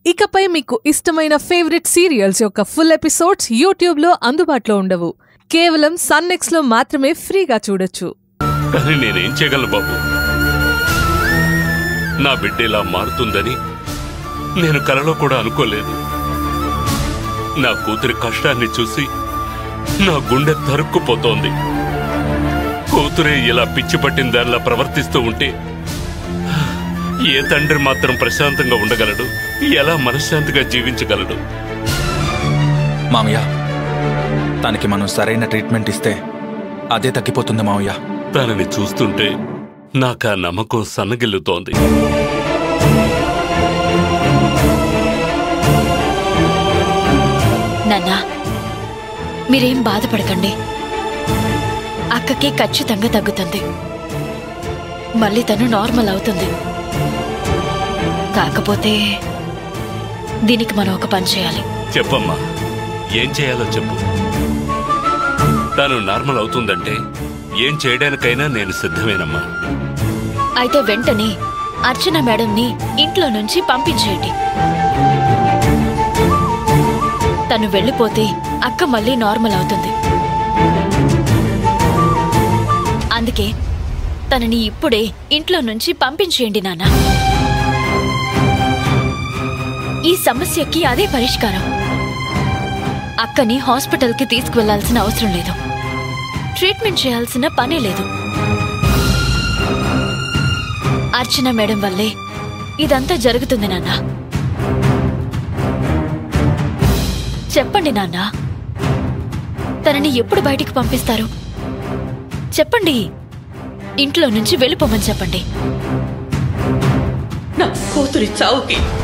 ఇకపై మీకు ఇష్టమైన ఫేవరెట్ సీరియల్స్ యొక్క ఫుల్ ఎపిసోడ్స్ యూట్యూబ్లో అందుబాటులో ఉండవు కేవలం సన్నెక్స్లో మాత్రమే ఫ్రీగా చూడొచ్చు కానీ నేనేం చేయగలను బాబు నా బిడ్డ ఇలా మారుతుందని నేను కలలో కూడా అనుకోలేదు నా కూతురి కష్టాన్ని చూసి నా గుండె తరుక్కుపోతోంది కూతురే ఇలా పిచ్చి పట్టిన దానిలా ప్రవర్తిస్తూ ఉంటే ఏ తండ్రి మాత్రం ప్రశాంతంగా ఉండగలడు ఎలా మనశ్శాంతిగా జీవించగలడు మామయ్య తనకి మనం సరైన ట్రీట్మెంట్ ఇస్తే అదే తగ్గిపోతుంది మామయ్య తనని చూస్తుంటే నాకు ఆ నమ్మకం సన్నగిల్లుతోంది నాన్నా మీరేం బాధపడకండి అక్కకి ఖచ్చితంగా తగ్గుతుంది మళ్ళీ తను నార్మల్ అవుతుంది కాకపోతే దీనికి మనం ఒక పని చేయాలి చెప్పమ్మా ఏం చేయాలో చెప్పు తను నార్మల్ అవుతుందంటే ఏం చేయడానికైనా నేను సిద్ధమేనమ్మా అయితే వెంటనే అర్చన మేడంని ఇంట్లో నుంచి పంపించేయండి తను వెళ్ళిపోతే అక్క మళ్ళీ నార్మల్ అవుతుంది అందుకే తనని ఇప్పుడే ఇంట్లో నుంచి పంపించేయండి నాన్న ఈ సమస్యకి అదే పరిష్కారం అక్కని హాస్పిటల్కి తీసుకువెళ్లాల్సిన అవసరం లేదు ట్రీట్మెంట్ చేయాల్సిన పనే లేదు అర్చన మేడం వల్లే ఇదంతా జరుగుతుంది నాన్న చెప్పండి నాన్న తనని ఎప్పుడు బయటికి పంపిస్తారు చెప్పండి ఇంట్లో నుంచి వెళ్ళిపోమని చెప్పండి నా కూతురి చావుకి